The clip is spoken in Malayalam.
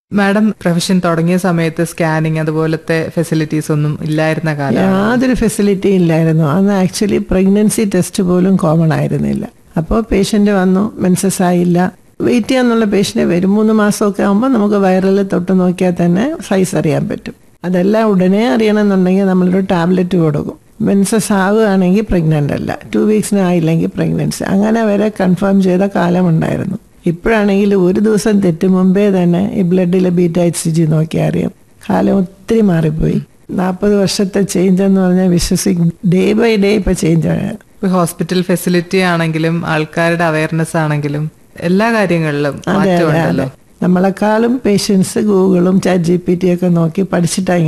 മാഡം പ്രൊഫഷൻ തുടങ്ങിയ സമയത്ത് സ്കാനിങ് അതുപോലത്തെ ഫെസിലിറ്റീസ് ഒന്നും ഇല്ലായിരുന്ന കാലം യാതൊരു ഫെസിലിറ്റി ഇല്ലായിരുന്നു അന്ന് ആക്ച്വലി പ്രഗ്നൻസി ടെസ്റ്റ് പോലും കോമൺ ആയിരുന്നില്ല അപ്പോൾ പേഷ്യന്റ് വന്നു മെൻസസ് ആയില്ല വെയിറ്റ് ചെയ്യാന്നുള്ള പേഷ്യന്റ് വരും മൂന്ന് മാസമൊക്കെ ആകുമ്പോൾ നമുക്ക് വയറിൽ തൊട്ട് നോക്കിയാൽ തന്നെ സൈസ് അറിയാൻ പറ്റും അതെല്ലാം ഉടനെ അറിയണമെന്നുണ്ടെങ്കിൽ നമ്മളൊരു ടാബ്ലറ്റ് കൊടുക്കും മെൻസസ് ആവുകയാണെങ്കിൽ പ്രഗ്നൻ്റ് അല്ല ടു വീക്സിന് ആയില്ലെങ്കിൽ പ്രഗ്നൻസി അങ്ങനെ വരെ കൺഫേം ചെയ്ത കാലമുണ്ടായിരുന്നു ഇപ്പോഴാണെങ്കിൽ ഒരു ദിവസം തെറ്റ് മുമ്പേ തന്നെ ഈ ബ്ലഡിലെ ബീറ്റ എച്ച് സി ജി നോക്കി അറിയാം കാലം ഒത്തിരി മാറിപ്പോയി നാൽപ്പത് വർഷത്തെ ചേഞ്ച് എന്ന് പറഞ്ഞാൽ വിശ്വസിക്കും ഡേ ബൈ ഡേ ഇപ്പൊ ചേഞ്ച് ആണ് ഇപ്പൊ ഹോസ്പിറ്റൽ ഫെസിലിറ്റി ആണെങ്കിലും ആൾക്കാരുടെ അവയർനെസ് ആണെങ്കിലും എല്ലാ കാര്യങ്ങളിലും അതെ അതെ മാറ്റമുണ്ടല്ലോ അതെ നമ്മളെക്കാളും പേഷ്യൻസ് ഗൂഗിളും ചാറ്റ് ജി പി ടി ഒക്കെ നോക്കി പഠിച്ചിട്ടാണ്